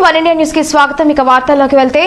one India news కి స్వాగతం ఇక వార్తల్లోకి వెళ్తే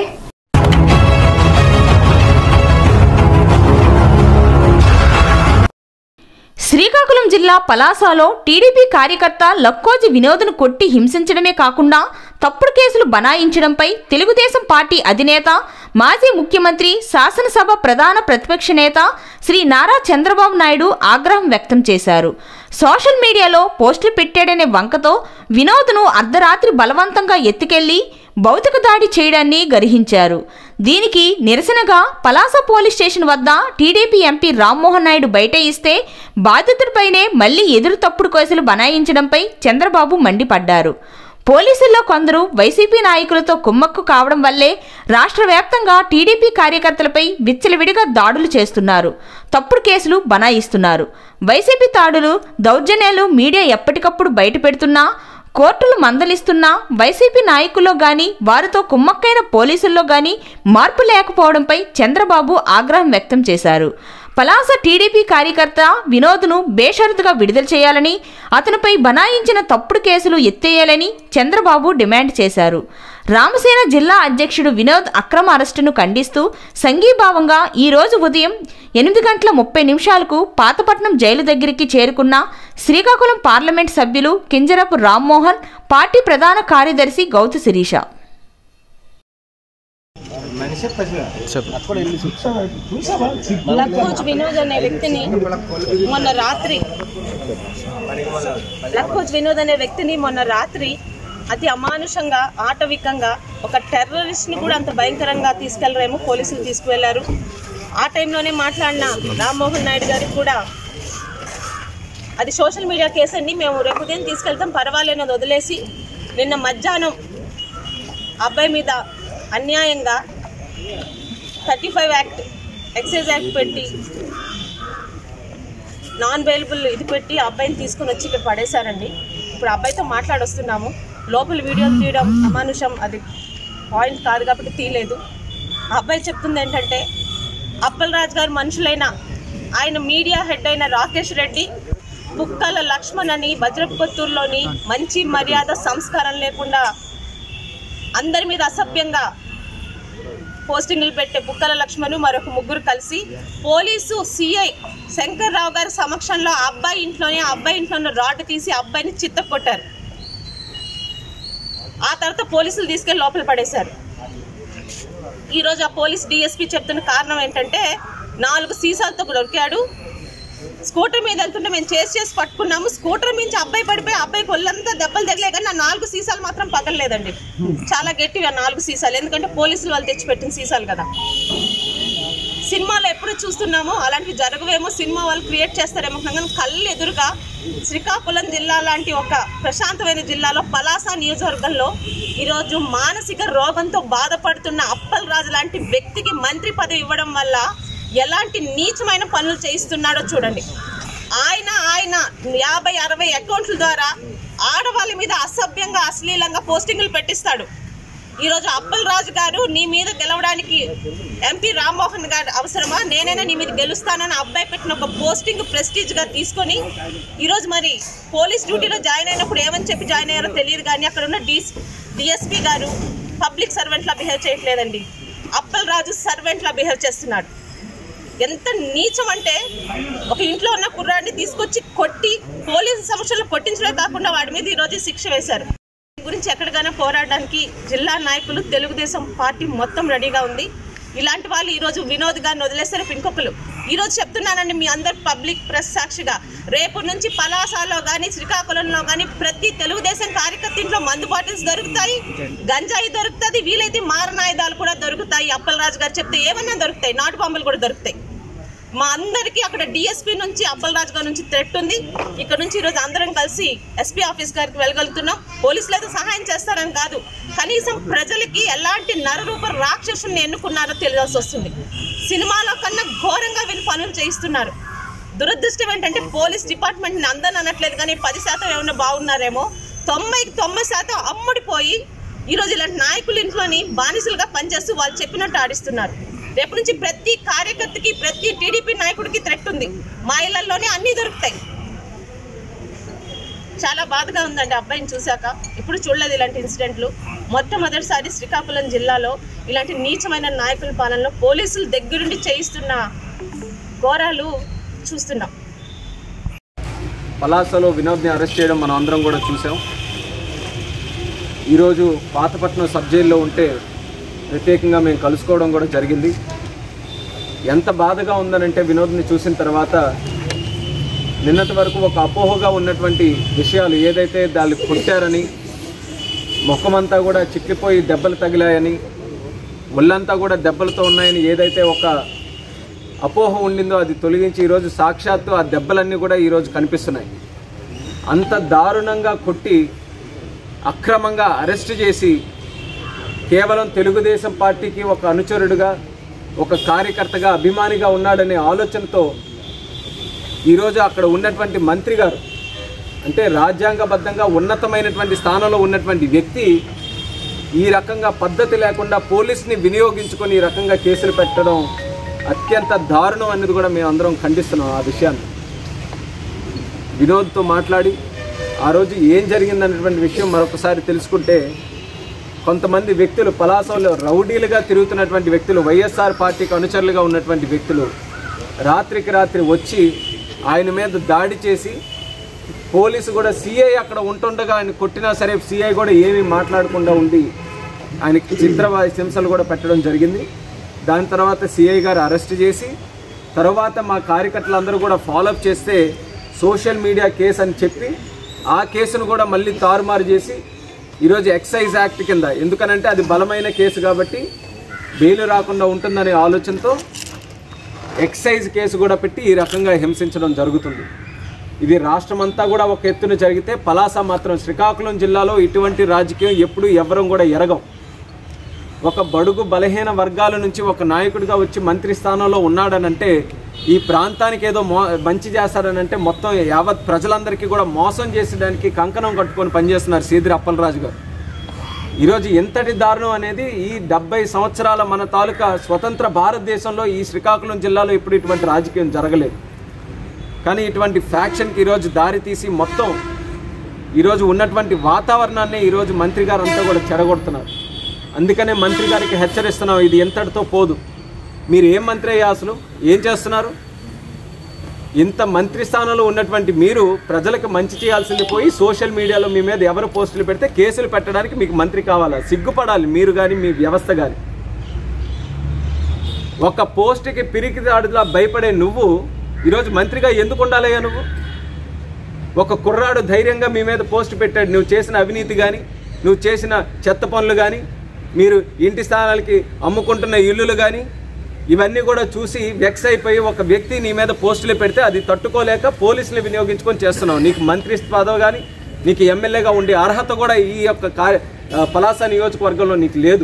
శ్రీకాకుళం జిల్లా పలాసలో టీడీపీ కార్యకర్త లక్కోజి వినోద్ను కొట్టి హింసించడమే కాకుండా తప్పుడు కేసులు బనాయించడంపై తెలుగుదేశం పార్టీ అధినేత మాజీ ముఖ్యమంత్రి శాసనసభ ప్రధాన ప్రతిపక్ష నేత శ్రీ నారా చంద్రబాబు నాయుడు ఆగ్రహం వ్యక్తం చేశారు సోషల్ మీడియాలో పోస్టులు పెట్టాడనే వంకతో వినోద్ను అర్ధరాత్రి బలవంతంగా ఎత్తుకెళ్లి భౌతిక దాడి చేయడాన్ని గర్హించారు దీనికి నిరసనగా పలాస పోలీస్ స్టేషన్ వద్ద టీడీపీ ఎంపీ రామ్మోహన్ నాయుడు బయట ఇస్తే బాధితుడిపైనే మళ్లీ ఎదురు తప్పుడు కేసులు బనాయించడంపై చంద్రబాబు మండిపడ్డారు పోలీసుల్లో కొందరు వైసీపీ నాయకులతో కుమ్మక్కు కావడం వల్లే రాష్ట్ర వ్యాప్తంగా టీడీపీ కార్యకర్తలపై విచ్చలవిడిగా దాడులు చేస్తున్నారు తప్పుడు కేసులు బనాయిస్తున్నారు వైసీపీ దాడులు దౌర్జన్యాలు మీడియా ఎప్పటికప్పుడు బయటపెడుతున్నా కోర్టులు మందలిస్తున్నా వైసీపీ నాయకుల్లో గాని వారితో కుమ్మక్కైన పోలీసుల్లో గాని మార్పు లేకపోవడంపై చంద్రబాబు ఆగ్రహం వ్యక్తం చేశారు పలాస టీడీపీ కార్యకర్త వినోద్ను బేషరతుగా విడుదల చేయాలని అతనిపై బనాయించిన తప్పుడు కేసులు ఎత్తేయాలని చంద్రబాబు డిమాండ్ చేశారు రామసేన జిల్లా అధ్యక్షుడు వినోద్ అక్రమ అరెస్టును ఖండిస్తూ సంఘీభావంగా ఈ రోజు ఉదయం ఎనిమిది గంటల ముప్పై నిమిషాలకు పాతపట్నం జైలు దగ్గరికి చేరుకున్న శ్రీకాకుళం పార్లమెంట్ సభ్యులు కింజరపు రామ్మోహన్ పార్టీ ప్రధాన కార్యదర్శి గౌతు శిరీష లక్కోజ్ వినోద్ అనే వ్యక్తిని మొన్న రాత్రి లక్కోజ్ వినోద్ అనే వ్యక్తిని మొన్న రాత్రి అతి అమానుషంగా ఆటవికంగా ఒక టెర్రరిస్ట్ని కూడా అంత భయంకరంగా తీసుకెళ్లరేమో పోలీసులు తీసుకువెళ్లారు ఆ టైంలోనే మాట్లాడిన రామ్మోహన్ నాయుడు గారికి కూడా అది సోషల్ మీడియా కేసు అండి మేము రేపు ఉదయం తీసుకెళ్తాం పర్వాలేనది వదిలేసి నిన్న మధ్యాహ్నం అబ్బాయి మీద అన్యాయంగా thirty five act excise act పెట్టి నాన్ బెయిలబుల్ ఇది పెట్టి ఆ అబ్బాయిని తీసుకుని వచ్చి ఇక్కడ పడేశారండి ఇప్పుడు ఆ అబ్బాయితో మాట్లాడొస్తున్నాము లోపల వీడియో తీయడం అమానుషం అది పాయింట్ కాదు కాబట్టి తీయలేదు ఆ అబ్బాయి చెప్తుంది ఏంటంటే అప్పలరాజు గారు మనుషులైన ఆయన మీడియా హెడ్ అయిన రాకేష్ రెడ్డి కుక్కల లక్ష్మణ్ అని వజ్రపుకొత్తూరులోని మంచి మర్యాద సంస్కారం లేకుండా అందరి మీద అసభ్యంగా పోస్టింగ్లు పెట్టే బుక్కల లక్ష్మణు మరొక ముగ్గురు కలిసి పోలీసు సిఐ శంకర్రావు గారి సమక్షంలో ఆ అబ్బాయి ఇంట్లోనే ఆ అబ్బాయి ఇంట్లోనే రాడ్ తీసి ఆ అబ్బాయిని చిత్త కొట్టారు ఆ తర్వాత పోలీసులు తీసుకెళ్లి లోపల పడేశారు ఈరోజు ఆ పోలీస్ డిఎస్పీ చెప్తున్న కారణం ఏంటంటే నాలుగు సీసాలతో దొరికాడు స్కూటర్ మీద వెళ్తుంటే మేము చేసి చేసి పట్టుకున్నాము స్కూటర్ నుంచి అబ్బాయి పడిపోయి అబ్బాయికి ఒళ్ళంతా దెబ్బలు తగిలే కానీ నా నాలుగు సీసాలు మాత్రం పగలలేదండి చాలా గట్టివి ఆ నాలుగు సీసాలు ఎందుకంటే పోలీసులు వాళ్ళు తెచ్చిపెట్టిన సీసాలు కదా సినిమాలో ఎప్పుడు చూస్తున్నామో అలాంటివి జరగవేమో సినిమా వాళ్ళు క్రియేట్ చేస్తారేమో కానీ కళ్ళు ఎదురుగా శ్రీకాకుళం జిల్లా లాంటి ఒక ప్రశాంతమైన జిల్లాలో పలాస నియోజకవర్గంలో ఈరోజు మానసిక రోగంతో బాధపడుతున్న అప్పల్ రాజు లాంటి వ్యక్తికి మంత్రి పదవి ఇవ్వడం వల్ల ఎలాంటి నీచమైన పనులు చేయిస్తున్నాడో చూడండి ఆయన ఆయన యాభై అరవై అకౌంట్ల ద్వారా ఆడవాళ్ళ మీద అసభ్యంగా అశ్లీలంగా పోస్టింగులు పెట్టిస్తాడు ఈరోజు అప్పల్ రాజు గారు నీ మీద గెలవడానికి ఎంపీ రామ్మోహన్ గారు అవసరమా నేనైనా నీ మీద గెలుస్తానని అబ్బాయి పెట్టిన ఒక పోస్టింగ్ ప్రెస్టీజ్ గా తీసుకొని ఈరోజు మరి పోలీస్ డ్యూటీలో జాయిన్ అయినప్పుడు ఏమని చెప్పి జాయిన్ అయ్యారో తెలియదు కానీ అక్కడ ఉన్న డిస్ డిఎస్పీ గారు పబ్లిక్ సర్వెంట్లా బిహేవ్ చేయట్లేదండి అప్పల్ రాజు సర్వెంట్లా బిహేవ్ చేస్తున్నాడు ఎంత నీచం అంటే ఒక ఇంట్లో ఉన్న కుర్రాడిని తీసుకొచ్చి కొట్టి పోలీసు సమస్యలు కొట్టించడమే కాకుండా వాడి మీద ఈరోజు శిక్ష వేశారు దీని గురించి ఎక్కడికైనా పోరాడడానికి జిల్లా నాయకులు తెలుగుదేశం పార్టీ మొత్తం రెడీగా ఉంది ఇలాంటి వాళ్ళు ఈరోజు వినోద్ గారిని వదిలేస్తారు ఇంకొకరు ఈరోజు చెప్తున్నానండి మీ అందరు పబ్లిక్ ప్రెస్ సాక్షిగా రేపు నుంచి పలాసలో కానీ శ్రీకాకుళంలో కానీ ప్రతి తెలుగుదేశం కార్యకర్త ఇంట్లో మందు బాటిల్స్ దొరుకుతాయి గంజాయి దొరుకుతుంది వీలైతే మారణాయుధాలు కూడా దొరుకుతాయి అప్పలరాజు గారు చెప్తే ఏమన్నా దొరుకుతాయి నాటు బాంబులు కూడా దొరుకుతాయి మా అందరికీ అక్కడ డిఎస్పీ నుంచి అప్పలరాజు గారి నుంచి థ్రెట్ ఉంది ఇక్కడ నుంచి ఈరోజు అందరం కలిసి ఎస్పీ ఆఫీస్ గారికి వెళ్ళగలుగుతున్నాం పోలీసులు అయితే సహాయం చేస్తారని కాదు కనీసం ప్రజలకి ఎలాంటి నరరూప రాక్షసుల్ని ఎన్నుకున్నారో తెలియాల్సి వస్తుంది సినిమాలో కన్నా ఘోరంగా వీళ్ళు పనులు చేయిస్తున్నారు దురదృష్టం ఏంటంటే పోలీస్ డిపార్ట్మెంట్ని అందరిని అనట్లేదు కానీ పది శాతం ఏమన్నా బాగున్నారేమో తొంభైకి తొంభై శాతం అమ్ముడిపోయి ఈరోజు ఇలాంటి నాయకుల ఇంట్లోని బానిసలుగా పనిచేస్తూ వాళ్ళు చెప్పినట్టు ఆడిస్తున్నారు రేపు నుంచి ప్రతి కార్యకర్తకి ప్రతి టీడీపీ నాయకుడికి థ్రెట్ ఉంది మా ఇళ్లలోనే అన్నీ దొరుకుతాయి చాలా బాధగా ఉందండి అబ్బాయిని చూశాక ఇప్పుడు చూడలేదు ఇలాంటి ఇన్సిడెంట్లు మొట్టమొదటిసారి శ్రీకాకుళం జిల్లాలో ఇలాంటి నీచమైన నాయకుల పాలనలో పోలీసులు దగ్గరుండి చేయిస్తున్న ఘోరాలు చూస్తున్నాం పలాసలో వినోద్ని అరెస్ట్ చేయడం మనం అందరం కూడా చూసాం ఈరోజు పాతపట్నం సబ్ జైల్లో ఉంటే ప్రత్యేకంగా మేము కలుసుకోవడం కూడా జరిగింది ఎంత బాధగా ఉందనంటే వినోద్ని చూసిన తర్వాత నిన్నటి వరకు ఒక అపోహగా ఉన్నటువంటి విషయాలు ఏదైతే దాన్ని కొట్టారని ముఖమంతా కూడా చిక్కిపోయి దెబ్బలు తగిలాయని ఒళ్ళంతా కూడా దెబ్బలతో ఉన్నాయని ఏదైతే ఒక అపోహ ఉండిందో అది తొలగించి ఈరోజు సాక్షాత్తు ఆ దెబ్బలన్నీ కూడా ఈరోజు కనిపిస్తున్నాయి అంత దారుణంగా కొట్టి అక్రమంగా అరెస్ట్ చేసి కేవలం తెలుగుదేశం పార్టీకి ఒక అనుచరుడుగా ఒక కార్యకర్తగా అభిమానిగా ఉన్నాడనే ఆలోచనతో ఈరోజు అక్కడ ఉన్నటువంటి మంత్రి గారు అంటే రాజ్యాంగబద్ధంగా ఉన్నతమైనటువంటి స్థానంలో ఉన్నటువంటి వ్యక్తి ఈ రకంగా పద్ధతి లేకుండా పోలీస్ని వినియోగించుకొని ఈ రకంగా కేసులు పెట్టడం అత్యంత దారుణం అనేది కూడా మేము అందరం ఖండిస్తున్నాం ఆ విషయాన్ని వినోద్తో మాట్లాడి ఆ రోజు ఏం జరిగిందన్నటువంటి విషయం మరొకసారి తెలుసుకుంటే కొంతమంది వ్యక్తులు పలాసంలో రౌడీలుగా తిరుగుతున్నటువంటి వ్యక్తులు వైఎస్ఆర్ పార్టీకి అనుచరులుగా ఉన్నటువంటి వ్యక్తులు రాత్రికి రాత్రి వచ్చి ఆయన మీద దాడి చేసి పోలీసు కూడా సిఐ అక్కడ ఉంటుండగా ఆయన కొట్టినా సరే సిఐ కూడా ఏమీ మాట్లాడకుండా ఉండి ఆయనకి చిత్ర హింసలు కూడా పెట్టడం జరిగింది దాని తర్వాత సిఐ గారు అరెస్ట్ చేసి తర్వాత మా కార్యకర్తలందరూ కూడా ఫాలోఅప్ చేస్తే సోషల్ మీడియా కేసు అని చెప్పి ఆ కేసును కూడా మళ్ళీ తారుమారు చేసి ఈరోజు ఎక్సైజ్ యాక్ట్ కింద ఎందుకనంటే అది బలమైన కేసు కాబట్టి బెయిల్ రాకుండా ఉంటుందనే ఆలోచనతో ఎక్సైజ్ కేసు కూడా పెట్టి ఈ రకంగా హింసించడం జరుగుతుంది ఇది రాష్ట్రం అంతా కూడా ఒక ఎత్తున జరిగితే పలాస మాత్రం శ్రీకాకుళం జిల్లాలో ఇటువంటి రాజకీయం ఎప్పుడు ఎవరం కూడా ఎరగం ఒక బడుగు బలహీన వర్గాల నుంచి ఒక నాయకుడిగా వచ్చి మంత్రి స్థానంలో ఉన్నాడనంటే ఈ ప్రాంతానికి ఏదో మో మంచి చేస్తాడనంటే మొత్తం యావత్ ప్రజలందరికీ కూడా మోసం చేసేదానికి కంకణం కట్టుకొని పనిచేస్తున్నారు సీదిరి అప్పలరాజు గారు ఈరోజు ఎంతటి దారుణం అనేది ఈ డెబ్బై సంవత్సరాల మన తాలూకా స్వతంత్ర భారతదేశంలో ఈ శ్రీకాకుళం జిల్లాలో ఇప్పుడు ఇటువంటి రాజకీయం జరగలేదు కానీ ఇటువంటి ఫ్యాక్షన్కి ఈరోజు దారి తీసి మొత్తం ఈరోజు ఉన్నటువంటి వాతావరణాన్ని ఈరోజు మంత్రి గారు అంతా కూడా చెడగొడుతున్నారు అందుకనే మంత్రి గారికి హెచ్చరిస్తున్నాం ఇది ఎంతటితో పోదు మీరు ఏం మంత్రి అయ్యా అసలు ఏం చేస్తున్నారు ఇంత మంత్రి స్థానంలో ఉన్నటువంటి మీరు ప్రజలకు మంచి చేయాల్సింది పోయి సోషల్ మీడియాలో మీ మీద ఎవరు పోస్టులు పెడితే కేసులు పెట్టడానికి మీకు మంత్రి కావాలా సిగ్గుపడాలి మీరు కానీ మీ వ్యవస్థ కానీ ఒక పోస్ట్కి పిరికి దాడులా భయపడే నువ్వు ఈరోజు మంత్రిగా ఎందుకు ఉండాలయ్యా నువ్వు ఒక కుర్రాడు ధైర్యంగా మీ మీద పోస్ట్ పెట్టాడు నువ్వు చేసిన అవినీతి కానీ నువ్వు చేసిన చెత్త పనులు కానీ మీరు ఇంటి స్థానాలకి అమ్ముకుంటున్న ఇల్లులు కానీ ఇవన్నీ కూడా చూసి వెక్స్ అయిపోయి ఒక వ్యక్తి నీ మీద పోస్టులు పెడితే అది తట్టుకోలేక పోలీసులు వినియోగించుకొని చేస్తున్నావు నీకు మంత్రి పదవి కానీ నీకు ఎమ్మెల్యేగా ఉండే అర్హత కూడా ఈ యొక్క కార్య ఆ, పలాస నియోజకవర్గంలో నీకు లేదు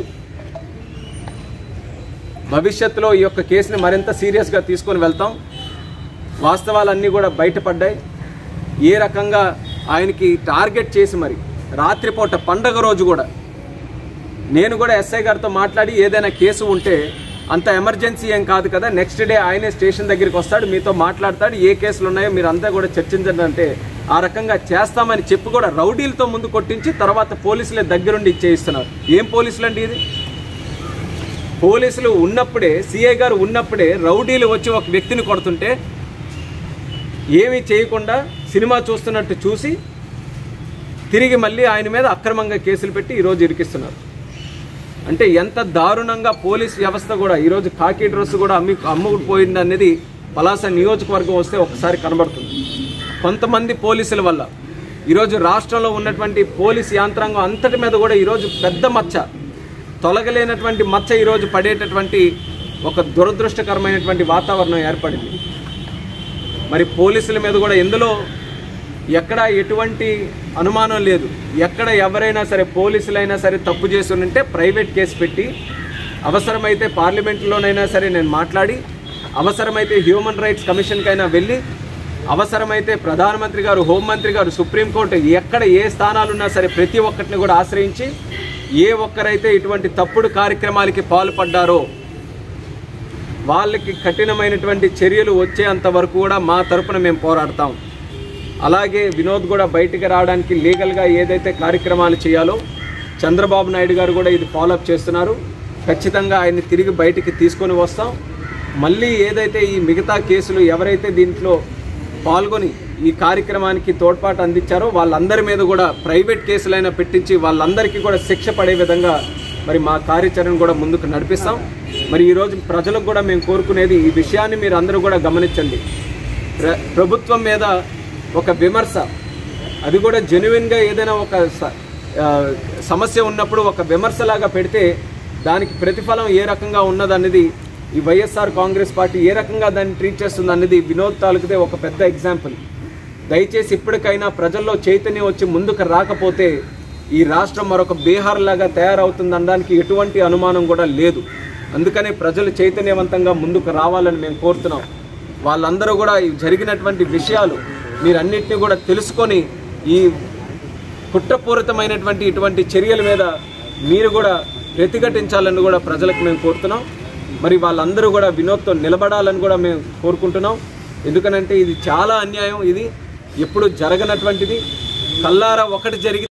భవిష్యత్తులో ఈ యొక్క కేసుని మరింత సీరియస్గా తీసుకొని వెళ్తాం వాస్తవాలన్నీ కూడా బయటపడ్డాయి ఏ రకంగా ఆయనకి టార్గెట్ చేసి మరి రాత్రిపూట పండగ రోజు కూడా నేను కూడా ఎస్ఐ గారితో మాట్లాడి ఏదైనా కేసు ఉంటే అంత ఎమర్జెన్సీ ఏం కాదు కదా నెక్స్ట్ డే ఆయనే స్టేషన్ దగ్గరికి వస్తాడు మీతో మాట్లాడతాడు ఏ కేసులు ఉన్నాయో మీరు అంతా కూడా చర్చించండి అంటే ఆ రకంగా చేస్తామని చెప్పి కూడా రౌడీలతో ముందు కొట్టించి తర్వాత పోలీసులే దగ్గరుండి ఇచ్చేయిస్తున్నారు ఏం పోలీసులు అండి ఇది పోలీసులు ఉన్నప్పుడే సిఐ గారు ఉన్నప్పుడే రౌడీలు వచ్చి ఒక వ్యక్తిని కొడుతుంటే ఏమీ చేయకుండా సినిమా చూస్తున్నట్టు చూసి తిరిగి మళ్ళీ ఆయన మీద అక్రమంగా కేసులు పెట్టి ఈరోజు ఇరికిస్తున్నారు అంటే ఎంత దారుణంగా పోలీస్ వ్యవస్థ కూడా ఈరోజు కాకి డ్రెస్ కూడా అమ్మి అమ్ముకుపోయింది అనేది పలాస నియోజకవర్గం వస్తే ఒకసారి కనబడుతుంది కొంతమంది పోలీసుల వల్ల ఈరోజు రాష్ట్రంలో ఉన్నటువంటి పోలీస్ యాంత్రాంగం అంతటి మీద కూడా ఈరోజు పెద్ద మచ్చ తొలగలేనటువంటి మచ్చ ఈరోజు పడేటటువంటి ఒక దురదృష్టకరమైనటువంటి వాతావరణం ఏర్పడింది మరి పోలీసుల మీద కూడా ఎందులో ఎక్కడ ఎటువంటి అనుమానం లేదు ఎక్కడ ఎవరైనా సరే పోలీసులైనా సరే తప్పు చేసి ఉంటే ప్రైవేట్ కేసు పెట్టి అవసరమైతే పార్లమెంట్లోనైనా సరే నేను మాట్లాడి అవసరమైతే హ్యూమన్ రైట్స్ కమిషన్కైనా వెళ్ళి అవసరమైతే ప్రధానమంత్రి గారు హోంమంత్రి గారు సుప్రీంకోర్టు ఎక్కడ ఏ స్థానాలున్నా సరే ప్రతి ఒక్కటిని కూడా ఆశ్రయించి ఏ ఒక్కరైతే ఇటువంటి తప్పుడు కార్యక్రమాలకి పాల్పడ్డారో వాళ్ళకి కఠినమైనటువంటి చర్యలు వచ్చేంత వరకు కూడా మా తరపున మేము పోరాడతాం అలాగే వినోద్ కూడా బయటికి రావడానికి లీగల్గా ఏదైతే కార్యక్రమాలు చేయాలో చంద్రబాబు నాయుడు గారు కూడా ఇది ఫాలోఅప్ చేస్తున్నారు ఖచ్చితంగా ఆయన్ని తిరిగి బయటికి తీసుకొని వస్తాం మళ్ళీ ఏదైతే ఈ మిగతా కేసులు ఎవరైతే దీంట్లో పాల్గొని ఈ కార్యక్రమానికి తోడ్పాటు అందించారో వాళ్ళందరి మీద కూడా ప్రైవేట్ కేసులైనా పెట్టించి వాళ్ళందరికీ కూడా శిక్ష పడే విధంగా మరి మా కార్యాచరణ కూడా ముందుకు నడిపిస్తాం మరి ఈరోజు ప్రజలకు కూడా మేము కోరుకునేది ఈ విషయాన్ని మీరు అందరూ కూడా గమనించండి ప్ర- ప్రభుత్వం మీద ఒక విమర్శ అది కూడా జెన్యున్గా ఏదైనా ఒక స- ఆ, సమస్య ఉన్నప్పుడు ఒక విమర్శలాగా పెడితే దానికి ప్రతిఫలం ఏ రకంగా ఉన్నదన్నది ఈ వైఎస్ఆర్ కాంగ్రెస్ పార్టీ ఏ రకంగా దాన్ని ట్రీట్ చేస్తుంది అన్నది వినోద్ తాలూకుదే ఒక పెద్ద ఎగ్జాంపుల్ దయచేసి ఇప్పటికైనా ప్రజల్లో చైతన్యం వచ్చి ముందుకు రాకపోతే ఈ రాష్ట్రం మరొక బీహార్ లాగా తయారవుతుంది అనడానికి ఎటువంటి అనుమానం కూడా లేదు అందుకనే ప్రజలు చైతన్యవంతంగా ముందుకు రావాలని మేము కోరుతున్నాం వాళ్ళందరూ కూడా ఈ జరిగినటువంటి విషయాలు మీరన్నిటిని కూడా తెలుసుకొని ఈ కుట్రపూరితమైనటువంటి ఇటువంటి చర్యల మీద మీరు కూడా ప్రతిఘటించాలని కూడా ప్రజలకు మేము కోరుతున్నాం మరి వాళ్ళందరూ కూడా వినోద్తో నిలబడాలని కూడా మేము కోరుకుంటున్నాం ఎందుకనంటే ఇది చాలా అన్యాయం ఇది ఎప్పుడు జరగనటువంటిది కల్లారా ఒకటి జరిగి